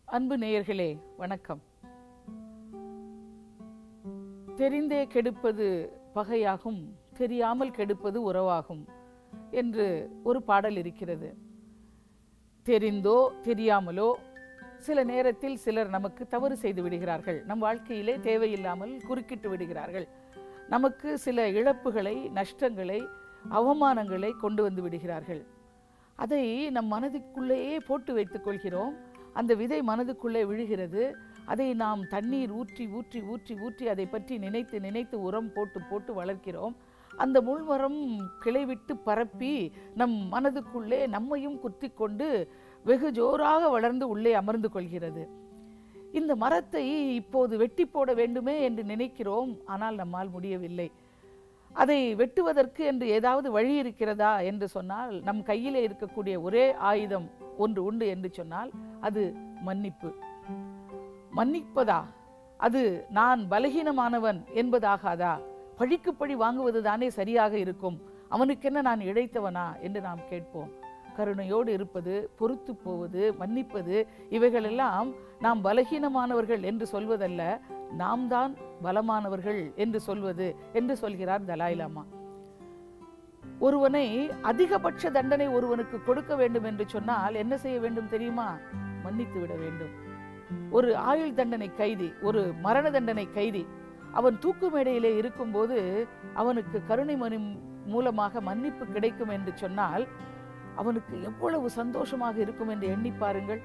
அன்பு நேயர்களே வணக்கம் தெரிந்தே கெடுப்பது பகையாகும் தெரியாமல் கெடுப்பது உறவாகும் என்று ஒரு பாடல் இருக்கிறது தெரிந்தோ தெரியாமலோ சில நேரத்தில் சிலர் நமக்கு தவறு செய்து விடுகிறார்கள் நம் வாழ்க்கையிலே தேவையில்லாமல் குறுக்கிட்டு விடுகிறார்கள் நமக்கு சில இழப்புகளை நஷ்டங்களை அவமானங்களை கொண்டு வந்து விடுகிறார்கள் அதை நம் மனதுக்குள்ளேயே போட்டு வைத்துக் கொள்கிறோம் அந்த விதை மனதுக்குள்ளே விழுகிறது அதை நாம் தண்ணீர் ஊற்றி ஊற்றி ஊற்றி ஊற்றி அதை பற்றி நினைத்து நினைத்து உரம் போட்டு போட்டு வளர்க்கிறோம் அந்த முள்மரம் கிளைவிட்டு பரப்பி நம் மனதுக்குள்ளே நம்மையும் குத்தி கொண்டு வெகு ஜோராக வளர்ந்து உள்ளே அமர்ந்து கொள்கிறது இந்த மரத்தை இப்போது வெட்டி போட வேண்டுமே என்று நினைக்கிறோம் ஆனால் நம்மால் முடியவில்லை அதை வெட்டுவதற்கு என்று ஏதாவது வழி இருக்கிறதா என்று சொன்னால் நம் கையிலே இருக்கக்கூடிய ஒரே ஆயுதம் ஒன்று உண்டு என்று சொன்னால் அது மன்னிப்பு மன்னிப்பதா அது நான் பலகீனமானவன் என்பதாகாதா பழிக்கு பழி வாங்குவது தானே சரியாக இருக்கும் அவனுக்கென்ன நான் இழைத்தவனா என்று நாம் கேட்போம் கருணையோடு இருப்பது பொறுத்து போவது மன்னிப்பது இவைகளெல்லாம் நாம் பலகீனமானவர்கள் என்று சொல்வதல்ல நாம் தான் பலமானவர்கள் என்று சொல்வது என்று சொல்கிறார் தலாய் லாமா ஒருவனை அதிகபட்ச தண்டனை ஒருவனுக்கு கொடுக்க வேண்டும் என்று சொன்னால் என்ன செய்ய வேண்டும் தெரியுமா மன்னித்து விட வேண்டும் ஒரு ஆயுள் தண்டனை கைதி ஒரு மரண தண்டனை கைதி அவன் தூக்கு மேடையிலே இருக்கும்போது அவனுக்கு கருணை மனு மூலமாக மன்னிப்பு கிடைக்கும் என்று சொன்னால் அவனுக்கு எவ்வளவு சந்தோஷமாக இருக்கும் என்று எண்ணி பாருங்கள்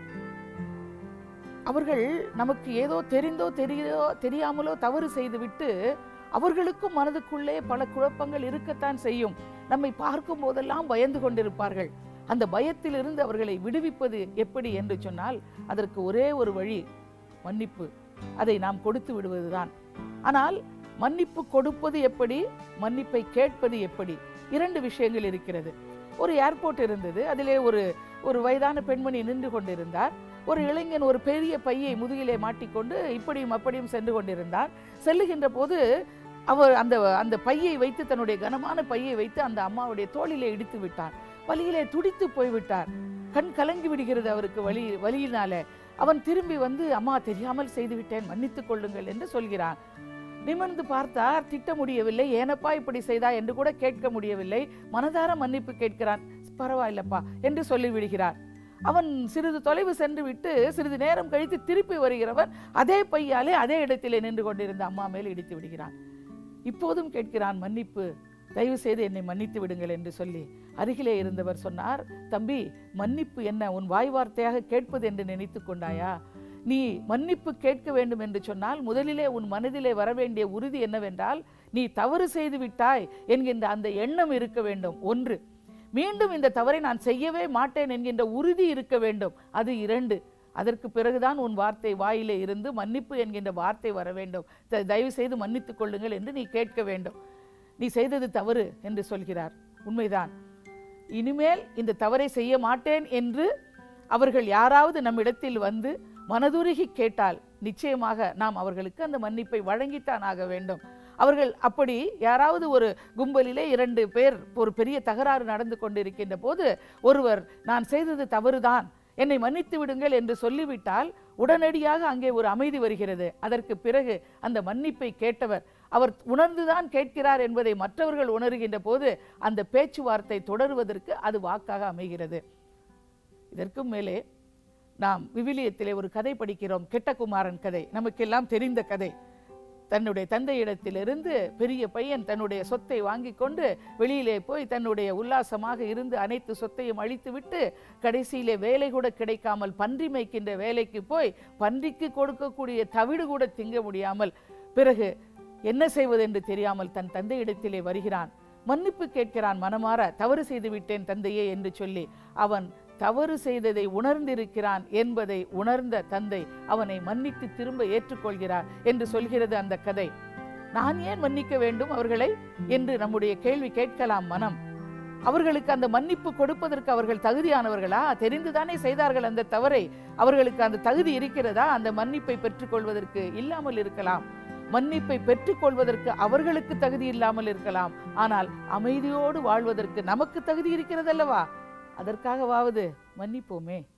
அவர்கள் நமக்கு ஏதோ தெரிந்தோ தெரியோ தெரியாமலோ தவறு செய்துவிட்டு அவர்களுக்கும் மனதுக்குள்ளே பல குழப்பங்கள் இருக்கத்தான் செய்யும் நம்மை பார்க்கும் போதெல்லாம் பயந்து கொண்டிருப்பார்கள் அந்த பயத்திலிருந்து அவர்களை விடுவிப்பது எப்படி என்று சொன்னால் அதற்கு ஒரே ஒரு வழி மன்னிப்பு அதை நாம் கொடுத்து விடுவதுதான் ஆனால் மன்னிப்பு கொடுப்பது எப்படி மன்னிப்பை கேட்பது எப்படி இரண்டு விஷயங்கள் இருக்கிறது ஒரு ஏர்போர்ட் இருந்தது அதிலே ஒரு ஒரு வயதான பெண்மணி நின்று கொண்டிருந்தார் ஒரு இளைஞன் ஒரு பெரிய பையை முதுகிலே மாட்டிக்கொண்டு இப்படியும் அப்படியும் சென்று கொண்டிருந்தார் செல்லுகின்ற போது அவர் அந்த அந்த பையை வைத்து தன்னுடைய கனமான பையை வைத்து அந்த அம்மாவுடைய தோளிலே இடித்து விட்டார் வலியிலே துடித்து போய்விட்டார் கண் கலங்கி விடுகிறது அவருக்கு வலி வலியினால அவன் திரும்பி வந்து அம்மா தெரியாமல் செய்து விட்டேன் மன்னித்துக் கொள்ளுங்கள் என்று சொல்கிறான் நிமிர்ந்து பார்த்தார் திட்ட முடியவில்லை ஏனப்பா இப்படி செய்தா என்று கூட கேட்க முடியவில்லை மனதார மன்னிப்பு கேட்கிறான் பரவாயில்லப்பா என்று சொல்லிவிடுகிறார் அவன் சிறிது தொலைவு சென்று விட்டு சிறிது நேரம் கழித்து திருப்பி வருகிறவன் அதே பையாலே அதே இடத்திலே நின்று கொண்டிருந்த அம்மா மேல் இடித்து விடுகிறான் இப்போதும் கேட்கிறான் மன்னிப்பு தயவு செய்து என்னை மன்னித்து விடுங்கள் என்று சொல்லி அருகிலே இருந்தவர் சொன்னார் தம்பி மன்னிப்பு என்ன உன் வாய் வார்த்தையாக கேட்பது என்று நினைத்து கொண்டாயா நீ மன்னிப்பு கேட்க வேண்டும் என்று சொன்னால் முதலிலே உன் மனதிலே வர வேண்டிய உறுதி என்னவென்றால் நீ தவறு செய்து விட்டாய் என்கின்ற அந்த எண்ணம் இருக்க வேண்டும் ஒன்று மீண்டும் இந்த தவறை நான் செய்யவே மாட்டேன் என்கின்ற உறுதி இருக்க வேண்டும் அது இரண்டு அதற்கு பிறகுதான் உன் வார்த்தை வாயிலே இருந்து மன்னிப்பு என்கின்ற வார்த்தை வர வேண்டும் த- தயவு செய்து மன்னித்துக் கொள்ளுங்கள் என்று நீ கேட்க வேண்டும் நீ செய்தது தவறு என்று சொல்கிறார் உண்மைதான் இனிமேல் இந்த தவறை செய்ய மாட்டேன் என்று அவர்கள் யாராவது நம்மிடத்தில் வந்து மனதுருகி கேட்டால் நிச்சயமாக நாம் அவர்களுக்கு அந்த மன்னிப்பை வழங்கித்தான் ஆக வேண்டும் அவர்கள் அப்படி யாராவது ஒரு கும்பலிலே இரண்டு பேர் ஒரு பெரிய தகராறு நடந்து கொண்டிருக்கின்ற போது ஒருவர் நான் செய்தது தவறுதான் என்னை மன்னித்து விடுங்கள் என்று சொல்லிவிட்டால் உடனடியாக அங்கே ஒரு அமைதி வருகிறது அதற்கு பிறகு அந்த மன்னிப்பை கேட்டவர் அவர் உணர்ந்துதான் கேட்கிறார் என்பதை மற்றவர்கள் உணர்கின்ற போது அந்த பேச்சுவார்த்தை தொடருவதற்கு அது வாக்காக அமைகிறது இதற்கும் மேலே நாம் விவிலியத்திலே ஒரு கதை படிக்கிறோம் கெட்டகுமாரன் கதை நமக்கெல்லாம் தெரிந்த கதை தன்னுடைய தந்தையிடத்திலிருந்து பெரிய பையன் தன்னுடைய சொத்தை வாங்கி கொண்டு வெளியிலே போய் தன்னுடைய உல்லாசமாக இருந்து அனைத்து சொத்தையும் அழித்துவிட்டு கடைசியிலே வேலை கூட கிடைக்காமல் பன்றி மேய்க்கின்ற வேலைக்கு போய் பன்றிக்கு கொடுக்கக்கூடிய தவிடு கூட திங்க முடியாமல் பிறகு என்ன செய்வது என்று தெரியாமல் தன் தந்தையிடத்திலே வருகிறான் மன்னிப்பு கேட்கிறான் மனமாற தவறு செய்து விட்டேன் தந்தையே என்று சொல்லி அவன் தவறு செய்ததை உணர்ந்திருக்கிறான் என்பதை உணர்ந்த தந்தை அவனை மன்னித்து திரும்ப ஏற்றுக்கொள்கிறார் என்று சொல்கிறது அந்த கதை நான் ஏன் மன்னிக்க வேண்டும் அவர்களை என்று நம்முடைய கேள்வி கேட்கலாம் மனம் அவர்களுக்கு அந்த மன்னிப்பு கொடுப்பதற்கு அவர்கள் தகுதியானவர்களா தெரிந்துதானே செய்தார்கள் அந்த தவறை அவர்களுக்கு அந்த தகுதி இருக்கிறதா அந்த மன்னிப்பை பெற்றுக்கொள்வதற்கு இல்லாமல் இருக்கலாம் மன்னிப்பை பெற்றுக்கொள்வதற்கு அவர்களுக்கு தகுதி இல்லாமல் இருக்கலாம் ஆனால் அமைதியோடு வாழ்வதற்கு நமக்கு தகுதி இருக்கிறதல்லவா அதற்காகவாவது மன்னிப்போமே